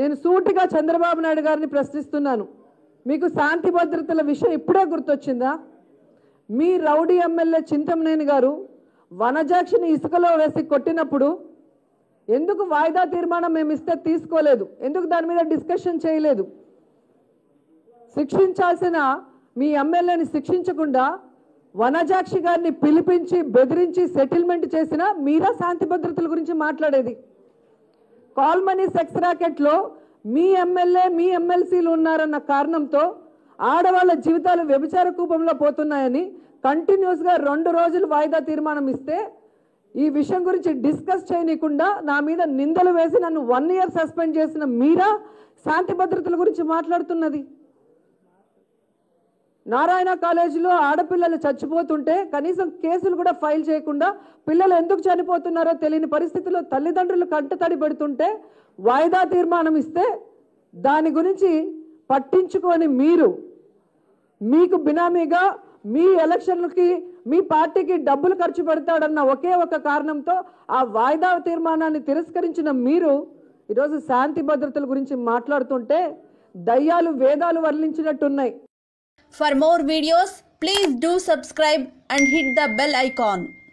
నేను సూటిగా చంద్రబాబు నాయుడు గారిని ప్రశ్నిస్తున్నాను మీకు శాంతి భద్రతల విషయం ఇప్పుడే గుర్తొచ్చిందా మీ రౌడీ ఎమ్మెల్యే చింతమనేని గారు వనజాక్షిని ఇసుకలో వేసి కొట్టినప్పుడు ఎందుకు వాయిదా తీర్మానం మేము ఇస్తే తీసుకోలేదు ఎందుకు దాని మీద డిస్కషన్ చేయలేదు శిక్షించాల్సిన మీ ఎమ్మెల్యేని శిక్షించకుండా వనజాక్షి గారిని పిలిపించి బెదిరించి సెటిల్మెంట్ చేసిన మీరా శాంతి భద్రతల గురించి మాట్లాడేది కాల్ మనీ సెక్స్ రాకెట్లో మీ ఎమ్మెల్యే మీ ఎమ్మెల్సీలు ఉన్నారన్న కారణంతో ఆడవాళ్ళ జీవితాలు వ్యభిచార కూపంలో పోతున్నాయని కంటిన్యూస్గా రెండు రోజులు వాయిదా తీర్మానం ఇస్తే ఈ విషయం గురించి డిస్కస్ చేయనీయకుండా నా మీద నిందలు వేసి నన్ను వన్ ఇయర్ సస్పెండ్ చేసిన మీరా శాంతి భద్రతల గురించి మాట్లాడుతున్నది నారాయణ కాలేజీలో ఆడపిల్లలు చచ్చిపోతుంటే కనీసం కేసులు కూడా ఫైల్ చేయకుండా పిల్లలు ఎందుకు చనిపోతున్నారో తెలియని పరిస్థితిలో తల్లిదండ్రులు కంటతడి పెడుతుంటే వాయిదా తీర్మానం ఇస్తే దాని గురించి పట్టించుకొని మీరు మీకు బినామీగా మీ ఎలక్షన్లకి మీ పార్టీకి డబ్బులు ఖర్చు పెడతాడన్న ఒకే ఒక కారణంతో ఆ వాయిదా తీర్మానాన్ని తిరస్కరించిన మీరు ఈరోజు శాంతి భద్రతల గురించి మాట్లాడుతుంటే దయ్యాలు వేదాలు వర్ణించినట్టున్నాయి For more videos, please do subscribe and hit the bell icon.